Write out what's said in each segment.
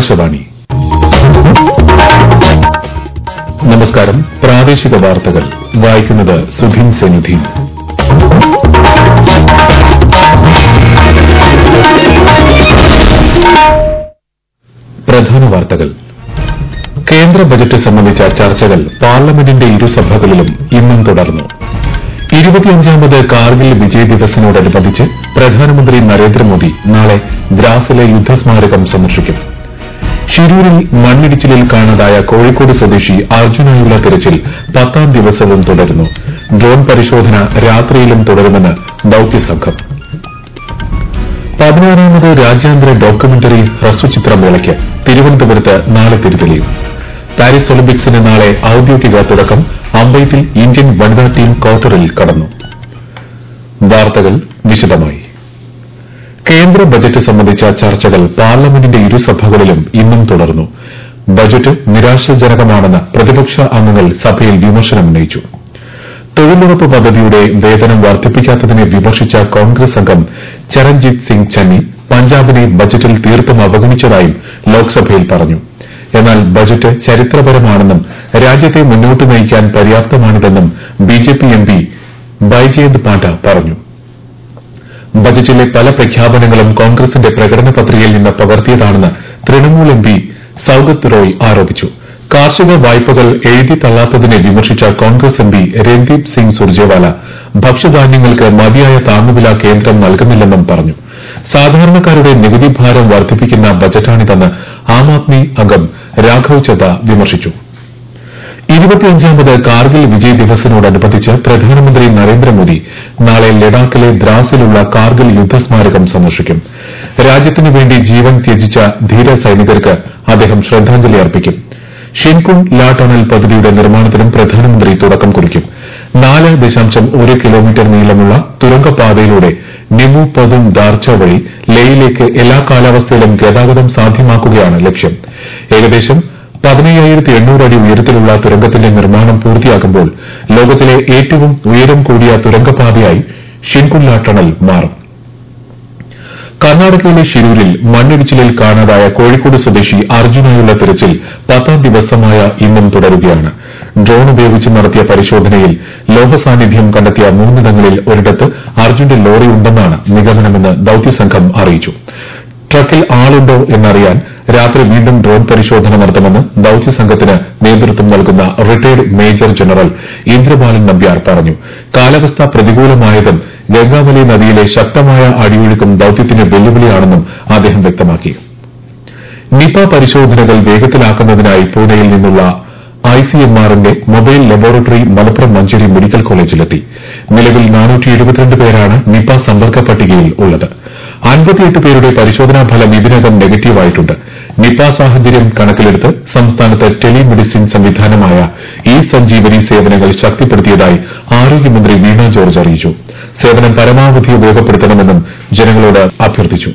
ആകാശവാണി നമസ്കാരം പ്രാദേശിക വാർത്തകൾ വായിക്കുന്നത് സുധീൻ സെനുധീൻ പ്രധാന വാർത്തകൾ കേന്ദ്ര ബജറ്റ് സംബന്ധിച്ച ചർച്ചകൾ പാർലമെന്റിന്റെ ഇരുസഭകളിലും ഇന്നും തുടർന്നു ഇരുപത്തിയഞ്ചാമത് കാർഗിൽ വിജയ് ദിവസിനോടനുബന്ധിച്ച് പ്രധാനമന്ത്രി നരേന്ദ്രമോദി നാളെ ദ്രാസിലെ യുദ്ധസ്മാരകം സന്ദർശിക്കും ഷിരൂരിൽ മണ്ണിടിച്ചിലിൽ കാണാതായ കോഴിക്കോട് സ്വദേശി അർജുനായുള്ള തിരച്ചിൽ പത്താം ദിവസവും തുടരുന്നു ഡ്രോൺ പരിശോധന രാത്രിയിലും തുടരുമെന്ന് ദൌത്യസംഘം പതിനാറാമത് രാജ്യാന്തര ഡോക്യുമെന്ററി ഹ്രസ്വചിത്രമേളയ്ക്ക് തിരുവനന്തപുരത്ത് നാളെ തിരിതെളിയും പാരീസ് ഒളിമ്പിക്സിന് നാളെ ഔദ്യോഗിക തുടക്കം അമ്പെയ്ത്തിൽ ഇന്ത്യൻ വനിതാ ടീം ക്വാർട്ടറിൽ കടന്നു വാർത്തകൾ വിശദമായി കേന്ദ്ര ബജറ്റ് സംബന്ധിച്ച ചർച്ചകൾ പാർലമെന്റിന്റെ ഇരുസഭകളിലും ഇന്നും തുടർന്നു ബജറ്റ് നിരാശാജനകമാണെന്ന് പ്രതിപക്ഷ അംഗങ്ങൾ സഭയിൽ വിമർശനമുന്നയിച്ചു തൊഴിലുറപ്പ് പദ്ധതിയുടെ വേതനം വർദ്ധിപ്പിക്കാത്തതിനെ വിമർശിച്ച കോൺഗ്രസ് അംഗം ചരൺജിത് സിംഗ് ചന്നി പഞ്ചാബിനെ ബജറ്റിൽ തീർത്തും അവഗണിച്ചതായും ലോക്സഭയിൽ പറഞ്ഞു എന്നാൽ ബജറ്റ് ചരിത്രപരമാണെന്നും രാജ്യത്തെ മുന്നോട്ട് നയിക്കാൻ പര്യാപ്തമാണിതെന്നും ബിജെപി എംപി ബൈജയന്ത് പാണ്ഡ പറഞ്ഞു ബജറ്റിലെ പല പ്രഖ്യാപനങ്ങളും കോൺഗ്രസിന്റെ പ്രകടന പത്രികയിൽ നിന്ന് പകർത്തിയതാണെന്ന് തൃണമൂൽ എംപി സൌഗത് റോയ് ആരോപിച്ചു കാർഷിക വായ്പകൾ എഴുതി തള്ളാത്തതിനെ വിമർശിച്ച കോൺഗ്രസ് എംപി രൺദീപ് സിംഗ് സുർജേവാല ഭക്ഷ്യധാന്യങ്ങൾക്ക് മതിയായ താങ്ങുവില കേന്ദ്രം നൽകുന്നില്ലെന്നും പറഞ്ഞു സാധാരണക്കാരുടെ നികുതി ഭാരം വർദ്ധിപ്പിക്കുന്ന ബജറ്റാണിതെന്ന് ആം ആദ്മി അംഗം രാഘവ് ചദ്ദ വിമർശിച്ചു ഇരുപത്തിയഞ്ചാമത് കാർഗിൽ വിജയ് ദിവസിനോടനുബന്ധിച്ച് പ്രധാനമന്ത്രി നരേന്ദ്രമോദി നാളെ ലഡാക്കിലെ ദ്രാസിലുള്ള കാർഗിൽ യുദ്ധസ്മാരകം സന്ദർശിക്കും രാജ്യത്തിനു വേണ്ടി ജീവൻ ത്യജിച്ച ധീര സൈനികർക്ക് അദ്ദേഹം ശ്രദ്ധാഞ്ജലി അർപ്പിക്കും ഷിൻകുൺ ലാ ടണൽ പദ്ധതിയുടെ നിർമ്മാണത്തിനും പ്രധാനമന്ത്രി തുടക്കം കുറിക്കും നാല് ദശാംശം ഒരു കിലോമീറ്റർ നീളമുള്ള തുരങ്കപാതയിലൂടെ നിമു പതും ദാർച്ച വഴി ലേയിലേക്ക് എല്ലാ കാലാവസ്ഥയിലും ഗതാഗതം സാധ്യമാക്കുകയാണ് ലക്ഷ്യം ഏകദേശം പതിനയ്യായിരത്തി എണ്ണൂറ് അടി ഉയരത്തിലുള്ള തുരങ്കത്തിന്റെ നിർമ്മാണം പൂർത്തിയാകുമ്പോൾ ലോകത്തിലെ ഏറ്റവും ഉയരം കൂടിയ തുരങ്കപാതയായി ഷിൻകുല്ല ടണൽ മാറും കർണാടകയിലെ ഷിരൂരിൽ മണ്ണിടിച്ചിലിൽ കാണാതായ കോഴിക്കോട് സ്വദേശി അർജുനായുള്ള തിരച്ചിൽ പത്താം ദിവസമായ ഇന്നും തുടരുകയാണ് ഡ്രോൺ ഉപയോഗിച്ച് നടത്തിയ പരിശോധനയിൽ ലോഹസാന്നിധ്യം കണ്ടെത്തിയ മൂന്നിടങ്ങളിൽ ഒരിടത്ത് അർജുന്റെ ലോറി ഉണ്ടെന്നാണ് നിഗമനമെന്ന് ദൌത്യസംഘം അറിയിച്ചു ട്രക്കിൽ ആളുണ്ടോ എന്നറിയാൻ രാത്രി വീണ്ടും ഡ്രോൺ പരിശോധന നടത്തുമെന്ന് ദൌത്യസംഘത്തിന് നേതൃത്വം നൽകുന്ന retired major general Indrabalan Nambiar പറഞ്ഞു കാലാവസ്ഥ പ്രതികൂലമായതും ഗംഗാവലി നദിയിലെ ശക്തമായ അടിയൊഴുക്കും ദൌത്യത്തിന് വെല്ലുവിളിയാണെന്നും അദ്ദേഹം വ്യക്തമാക്കി നിപ പരിശോധനകൾ വേഗത്തിലാക്കുന്നതിനായി പൂനെയിൽ നിന്നുള്ള ഐസിഎംആറിന്റെ mobile laboratory Malappuram Manjeri medical കോളേജിലെത്തി നിലവിൽ പേരാണ് നിപ സമ്പർക്ക പട്ടികയിൽ ഉള്ളത് അൻപത്തിയെട്ട് പേരുടെ പരിശോധനാ ഫലം ഇതിനകം നെഗറ്റീവായിട്ടുണ്ട് നിപ സാഹചര്യം കണക്കിലെടുത്ത് സംസ്ഥാനത്ത് ടെലിമെഡിസിൻ സംവിധാനമായ ഇ സഞ്ജീവനി സേവനങ്ങൾ ശക്തിപ്പെടുത്തിയതായി ആരോഗ്യമന്ത്രി വീണ ജോർജ് അറിയിച്ചു സേവനം പരമാവധി ഉപയോഗപ്പെടുത്തണമെന്നും ജനങ്ങളോട് അഭ്യർത്ഥിച്ചു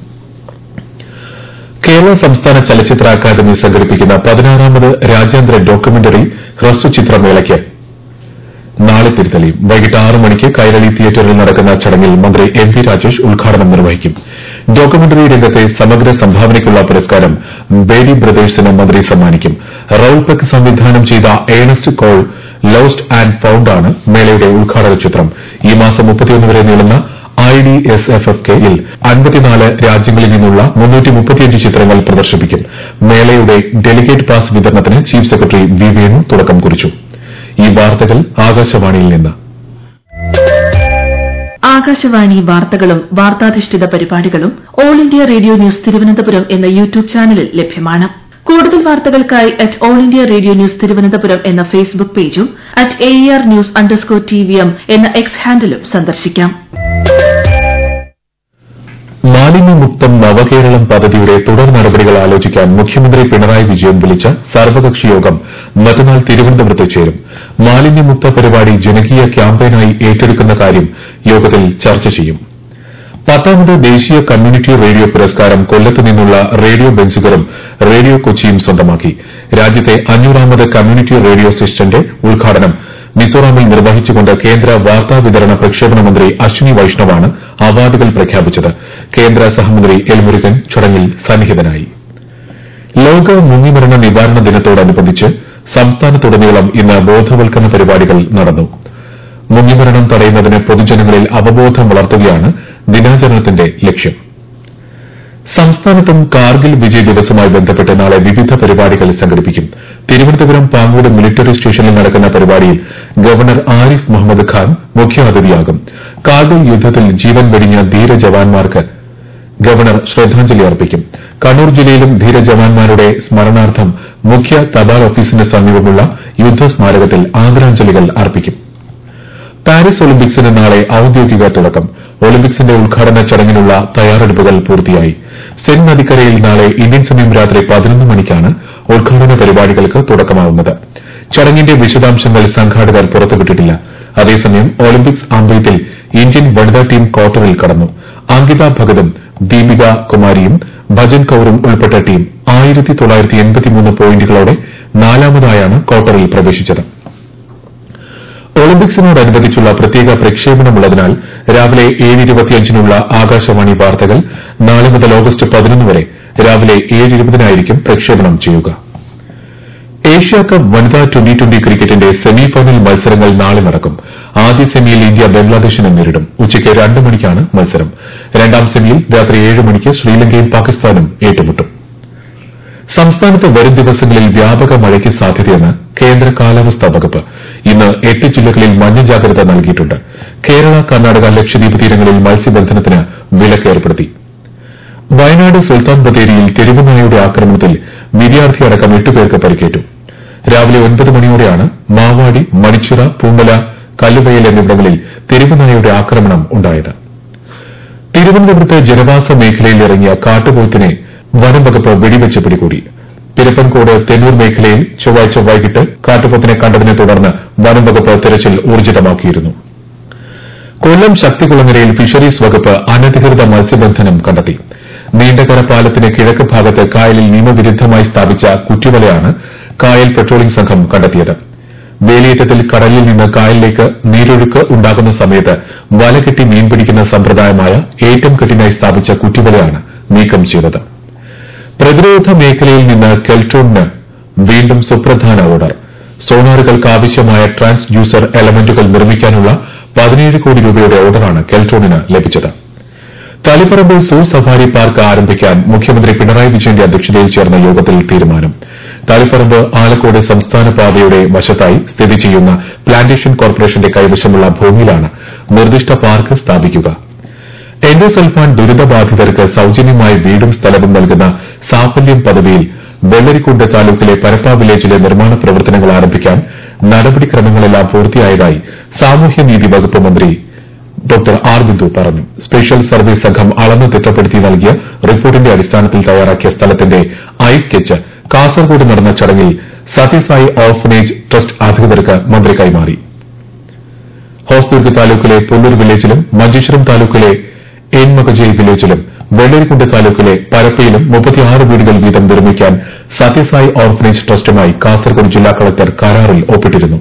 കേരള സംസ്ഥാന ചലച്ചിത്ര അക്കാദമി സംഘടിപ്പിക്കുന്ന പതിനാറാമത് രാജ്യാന്തര ഡോക്യുമെന്ററി ഹ്രസ്വചിത്രമേളയ്ക്ക് നാളെ തിരുത്തലിയും വൈകിട്ട് ആറ് മണിക്ക് കൈരളി തിയേറ്ററിൽ നടക്കുന്ന ചടങ്ങിൽ മന്ത്രി എം പി രാജേഷ് ഉദ്ഘാടനം നിർവഹിക്കും ഡോക്യുമെന്ററി രംഗത്തെ സമഗ്ര സംഭാവനയ്ക്കുള്ള പുരസ്കാരം ബേഡി ബ്രദേഴ്സിന് മന്ത്രി സമ്മാനിക്കും റൌൾപെക്ക് സംവിധാനം ചെയ്ത Ernest Cole lost and found ആണ് മേളയുടെ ഉദ്ഘാടന ചിത്രം ഈ മാസം മുപ്പത്തിയൊന്ന് വരെ നീളുന്ന I D S F F കെയിൽ അൻപത്തിനാല് രാജ്യങ്ങളിൽ നിന്നുള്ള മുന്നൂറ്റി മുപ്പത്തിയഞ്ച് ചിത്രങ്ങൾ പ്രദർശിപ്പിക്കും മേളയുടെ ഡെലിഗേറ്റ് പാസ് വിതരണത്തിന് ചീഫ് സെക്രട്ടറി വി വേണു തുടക്കം കുറിച്ചു ഈ വാർത്തകൾ ആകാശവാണിയിൽ നിന്ന് ആകാശവാണി വാർത്തകളും വാർത്താധിഷ്ഠിത പരിപാടികളും all India radio news Thiruvananthapuram എന്ന യൂട്യൂബ് ചാനലിൽ ലഭ്യമാണ് കൂടുതൽ വാർത്തകൾക്കായി at all India radio news Thiruvananthapuram എന്ന ഫേസ്ബുക്ക് പേജും at A R news underscore T V M എന്ന എക്സ് ഹാൻഡിലും സന്ദർശിക്കാം മാലിന്യമുക്തം നവകേരളം പദ്ധതിയുടെ തുടർ നടപടികൾ ആലോചിക്കാൻ മുഖ്യമന്ത്രി പിണറായി വിജയൻ വിളിച്ച സർവകക്ഷി യോഗം മറ്റന്നാൾ തിരുവനന്തപുരത്ത് ചേരും മാലിന്യമുക്ത പരിപാടി ജനകീയ ക്യാമ്പയിനായി ഏറ്റെടുക്കുന്ന കാര്യം യോഗത്തിൽ ചർച്ച ചെയ്യും പത്താമത് ദേശീയ കമ്മ്യൂണിറ്റി റേഡിയോ പുരസ്കാരം കൊല്ലത്ത് നിന്നുള്ള റേഡിയോ ബെൻസുകറും റേഡിയോ കൊച്ചിയും സ്വന്തമാക്കി രാജ്യത്തെ അഞ്ഞൂറാമത് കമ്മ്യൂണിറ്റി റേഡിയോ സ്റ്റേഷന്റെ ഉദ്ഘാടനം മിസോറാമിൽ നിർവഹിച്ചുകൊണ്ട് കേന്ദ്ര വാർത്താ വിതരണ പ്രക്ഷേപണ മന്ത്രി അശ്വിനി വൈഷ്ണവാണ് അവാർഡുകൾ പ്രഖ്യാപിച്ചത് കേന്ദ്ര സഹമന്ത്രി എൽ മുരുകൻ ചടങ്ങിൽ സന്നിഹിതനായി ലോക മുങ്ങിമരണ നിവാരണ ദിനത്തോടനുബന്ധിച്ച് സംസ്ഥാനത്തുടനീളം ഇന്ന് ബോധവൽക്കരണ പരിപാടികൾ നടന്നു മുങ്ങിമരണം തടയുന്നതിന് പൊതുജനങ്ങളിൽ അവബോധം വളർത്തുകയാണ് ദിനാചരണത്തിന്റെ ലക്ഷ്യം സംസ്ഥാനത്തും കാർഗിൽ വിജയ് ദിവസവുമായി ബന്ധപ്പെട്ട് നാളെ വിവിധ പരിപാടികൾ സംഘടിപ്പിക്കും തിരുവനന്തപുരം പാങ്ങോട് മിലിറ്ററി സ്റ്റേഷനിൽ നടക്കുന്ന പരിപാടിയിൽ ഗവർണർ ആരിഫ് മുഹമ്മദ് ഖാൻ മുഖ്യാതിഥിയാകും കാർഗിൽ യുദ്ധത്തിൽ ജീവൻ വെടിഞ്ഞ ധീര ജവാന്മാർക്ക് ഗവർണർ ശ്രദ്ധാഞ്ജലി അർപ്പിക്കും കണ്ണൂർ ജില്ലയിലും ധീര ജവാന്മാരുടെ സ്മരണാർത്ഥം മുഖ്യ തപാൽ ഓഫീസിന് സമീപമുള്ള യുദ്ധസ്മാരകത്തിൽ ആദരാഞ്ജലികൾ അർപ്പിക്കും പാരീസ് ഒളിമ്പിക്സിന് നാളെ ഔദ്യോഗിക തുടക്കം ഒളിമ്പിക്സിന്റെ ഉദ്ഘാടന ചടങ്ങിനുള്ള തയ്യാറെടുപ്പുകൾ പൂർത്തിയായി സെൻ നദിക്കരയിൽ നാളെ ഇന്ത്യൻ സമയം രാത്രി പതിനൊന്ന് മണിക്കാണ് ഉദ്ഘാടന പരിപാടികൾക്ക് തുടക്കമാവുന്നത് ചടങ്ങിന്റെ വിശദാംശങ്ങൾ സംഘാടകർ പുറത്തുവിട്ടിട്ടില്ല അതേസമയം ഒളിമ്പിക്സ് അമ്പയത്തിൽ ഇന്ത്യൻ വനിതാ ടീം ക്വാർട്ടറിൽ കടന്നു അങ്കിത ഭഗതും ദീപിക കുമാരിയും ഭജൻ കൌറും ഉൾപ്പെട്ട ടീം ആയിരത്തി തൊള്ളായിരത്തി എൺപത്തിമൂന്ന് പോയിന്റുകളോടെ നാലാമതായാണ് ക്വാർട്ടറിൽ പ്രവേശിച്ചത് ഒളിമ്പിക്സിനോടനുബന്ധിച്ചുള്ള പ്രത്യേക പ്രക്ഷേപണമുള്ളതിനാൽ രാവിലെ ഏഴ് ഇരുപത്തിയഞ്ചിനുള്ള ആകാശവാണി വാർത്തകൾ നാളെ മുതൽ ഓഗസ്റ്റ് പതിനൊന്ന് വരെ രാവിലെ ഏഴ് ഇരുപതിനായിരിക്കും പ്രക്ഷേപണം ചെയ്യുക ഏഷ്യ കപ്പ് വനിതാ ട്വന്റി ട്വന്റി ക്രിക്കറ്റിന്റെ സെമി ഫൈനൽ മത്സരങ്ങൾ നാളെ നടക്കും ആദ്യ സെമിയിൽ ഇന്ത്യ ബംഗ്ലാദേശിനെ നേരിടും ഉച്ചയ്ക്ക് രണ്ട് മണിക്കാണ് മത്സരം രണ്ടാം സെമിയിൽ രാത്രി ഏഴ് മണിക്ക് ശ്രീലങ്കയും പാകിസ്ഥാനും ഏറ്റുമുട്ടും സംസ്ഥാനത്ത് വരും ദിവസങ്ങളിൽ വ്യാപക മഴയ്ക്ക് സാധ്യതയെന്ന് കേന്ദ്ര കാലാവസ്ഥാ വകുപ്പ് ഇന്ന് എട്ട് ജില്ലകളിൽ മഞ്ഞ ജാഗ്രത നൽകിയിട്ടുണ്ട് കേരള കർണാടക ലക്ഷദ്വീപ് തീരങ്ങളിൽ മത്സ്യബന്ധനത്തിന് വിലക്ക് ഏർപ്പെടുത്തി വയനാട് സുൽത്താൻ ബത്തേരിയിൽ തെരുവുനായയുടെ ആക്രമണത്തിൽ വിദ്യാർത്ഥി അടക്കം എട്ടുപേർക്ക് പരിക്കേറ്റു രാവിലെ ഒൻപത് മണിയോടെയാണ് മാവാടി മണിച്ചിറ പൂങ്കല കല്ലുവയൽ എന്നിവിടങ്ങളിൽ തെരുവുനായയുടെ ആക്രമണം ഉണ്ടായത് തിരുവനന്തപുരത്ത് ജനവാസ മേഖലയിൽ ഇറങ്ങിയ കാട്ടുപോത്തിനെ വനംവകുപ്പ് വെടിവെച്ച് പിടികൂടി പിരപ്പൻകോട് തെന്നൂർ മേഖലയിൽ ചൊവ്വാഴ്ച വൈകിട്ട് കാട്ടുപോത്തിനെ കണ്ടതിനെ തുടർന്ന് വനംവകുപ്പ് തെരച്ചിൽ ഊർജിതമാക്കിയിരുന്നു കൊല്ലം ശക്തികുളങ്ങരയിൽ ഫിഷറീസ് വകുപ്പ് അനധികൃത മത്സ്യബന്ധനം കണ്ടെത്തി നീണ്ടകര പാലത്തിന് കിഴക്ക് ഭാഗത്ത് കായലിൽ നിയമവിരുദ്ധമായി സ്ഥാപിച്ച കുറ്റിവലയാണ് കായൽ പെട്രോളിംഗ് സംഘം കണ്ടെത്തിയത് വേലിയേറ്റത്തിൽ കടലിൽ നിന്ന് കായലിലേക്ക് നീരൊഴുക്ക് ഉണ്ടാകുന്ന സമയത്ത് വല കെട്ടി മീൻ പിടിക്കുന്ന സമ്പ്രദായമായ ഏറ്റം കെട്ടിനായി സ്ഥാപിച്ച കുറ്റിവലയാണ് നീക്കം ചെയ്തത് പ്രതിരോധ മേഖലയിൽ നിന്ന് കെൽട്രോണിന് വീണ്ടും സുപ്രധാന ഓർഡർ സോണാറുകൾക്ക് ആവശ്യമായ ട്രാൻസ്ഡ്യൂസർ എലമെന്റുകൾ നിർമ്മിക്കാനുള്ള പതിനേഴ് കോടി രൂപയുടെ ഓർഡറാണ് കെൽട്രോണിന് ലഭിച്ചത് തളിപ്പറമ്പ് സൂ സഫാരി പാർക്ക് ആരംഭിക്കാൻ മുഖ്യമന്ത്രി പിണറായി വിജയന്റെ അധ്യക്ഷതയിൽ ചേർന്ന യോഗത്തിൽ തീരുമാനം തളിപ്പറമ്പ് ആലക്കോട് സംസ്ഥാന പാതയുടെ വശത്തായി സ്ഥിതി ചെയ്യുന്ന പ്ലാന്റേഷൻ കോർപ്പറേഷന്റെ കൈവശമുള്ള ഭൂമിയിലാണ് നിർദ്ദിഷ്ട പാർക്ക് സ്ഥാപിക്കുക എൻഡോസൾഫാൻ ദുരിതബാധിതർക്ക് സൌജന്യമായി വീടും സ്ഥലവും നൽകുന്ന സാഫല്യം പദ്ധതിയിൽ വെള്ളരിക്കുണ്ട് താലൂക്കിലെ പരപ്പ വില്ലേജിലെ നിർമ്മാണ പ്രവർത്തനങ്ങൾ ആരംഭിക്കാൻ നടപടിക്രമങ്ങളെല്ലാം പൂർത്തിയായതായി സാമൂഹ്യനീതി വകുപ്പ് മന്ത്രി ഡോക്ടർ ആർ ബിന്ദു പറഞ്ഞു സ്പെഷ്യൽ സർവേ സംഘം അളന്ന് തിട്ടപ്പെടുത്തി നൽകിയ റിപ്പോർട്ടിന്റെ അടിസ്ഥാനത്തിൽ തയ്യാറാക്കിയ സ്ഥലത്തിന്റെ ഐ സ്കെച്ച് കാസർകോട് നടന്ന ചടങ്ങിൽ സത്യസായി ഓർഫനേജ് ട്രസ്റ്റ് അധികൃതർക്ക് മന്ത്രി കൈമാറി ഹോസ്ദുർഗ് താലൂക്കിലെ പുല്ലൂർ വില്ലേജിലും മഞ്ചേശ്വരം താലൂക്കിലെ എൻമകജയിൽ വില്ലേജിലും വെള്ളരിക്കുണ്ട് താലൂക്കിലെ പരപ്പയിലും മുപ്പത്തിയാറ് വീടുകൾ വീതം നിർമ്മിക്കാൻ സത്യസായി ഓർഫനേജ് ട്രസ്റ്റുമായി കാസർകോട് ജില്ലാ കളക്ടർ കരാറിൽ ഒപ്പിട്ടിരുന്നു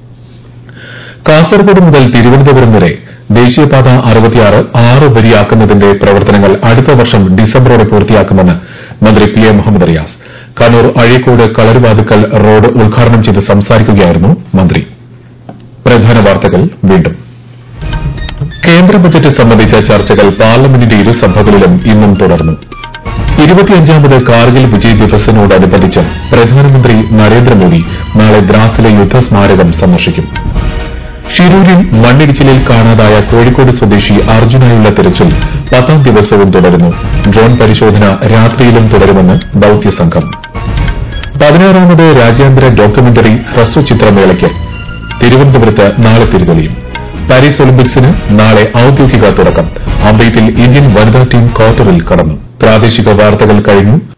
കാസർകോട് മുതൽ തിരുവനന്തപുരം വരെ ദേശീയപാത അറുപത്തിയാറ് ആറ് വരിയാക്കുന്നതിന്റെ പ്രവർത്തനങ്ങൾ അടുത്ത വർഷം ഡിസംബറോടെ പൂർത്തിയാക്കുമെന്ന് മന്ത്രി P A Muhammad Riyas Kannur Azhikode Kalaruvathukkal road ഉദ്ഘാടനം ചെയ്ത് സംസാരിക്കുകയായിരുന്നു മന്ത്രി പ്രധാന വാർത്തകൾ വീണ്ടും കേന്ദ്ര ബജറ്റ് സംബന്ധിച്ച ചർച്ചകൾ പാർലമെന്റിന്റെ ഇരുസഭകളിലും ഇന്നും തുടർന്നു ഇരുപത്തിയഞ്ചാമത് കാർഗിൽ വിജയ് ദിവസിനോടനുബന്ധിച്ച് പ്രധാനമന്ത്രി നരേന്ദ്രമോദി നാളെ ദ്രാസിലെ യുദ്ധസ്മാരകം സന്ദർശിക്കും ഷിരൂരിൽ മണ്ണിടിച്ചിലിൽ കാണാതായ കോഴിക്കോട് സ്വദേശി അർജുനായുള്ള തിരച്ചിൽ പത്താം ദിവസവും തുടരുന്നു ഡ്രോൺ പരിശോധന രാത്രിയിലും തുടരുമെന്ന് ദൌത്യസംഘം പതിനാറാമത് രാജ്യാന്തര ഡോക്യുമെന്ററി ഹ്രസ്വചിത്രമേളയ്ക്ക് തിരുവനന്തപുരത്ത് നാളെ തിരിതെളിയും പാരീസ് ഒളിമ്പിക്സിന് നാളെ ഔദ്യോഗിക തുടക്കം അമ്പെയ്ത്തിൽ ഇന്ത്യൻ വനിതാ ടീം ക്വാർട്ടറിൽ കടന്നു പ്രാദേശിക വാർത്തകൾ കഴിഞ്ഞു